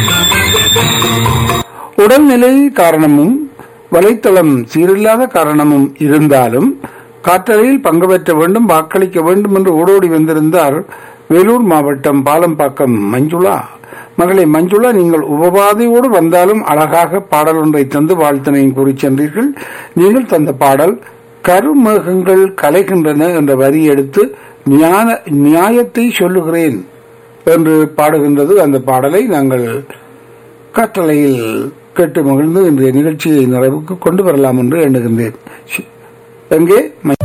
உடல்நிலை காரணமும் வலைத்தளம் சீரில்லாத காரணமும் இருந்தாலும் காற்றலையில் பங்கு பெற்ற வேண்டும் வாக்களிக்க வேண்டும் என்று ஓடோடி வந்திருந்தார் வேலூர் மாவட்டம் பாலம்பாக்கம் மஞ்சுளா மகளே மஞ்சுளா நீங்கள் உபபாதையோடு வந்தாலும் அழகாக பாடல் ஒன்றை தந்து வாழ்த்தினையும் கூறி சென்றீர்கள் நீங்கள் தந்த பாடல் கருமேகங்கள் கலைகின்றன என்ற வரி எடுத்து ஞான நியாயத்தை சொல்லுகிறேன் என்று பாடுகின்றது அந்த பாடலை நாங்கள் கட்டளையில் கேட்டு மகிழ்ந்து இன்றைய நிகழ்ச்சியை நிறைவுக்கு கொண்டு வரலாம் என்று எண்ணுகின்றேன் எங்கே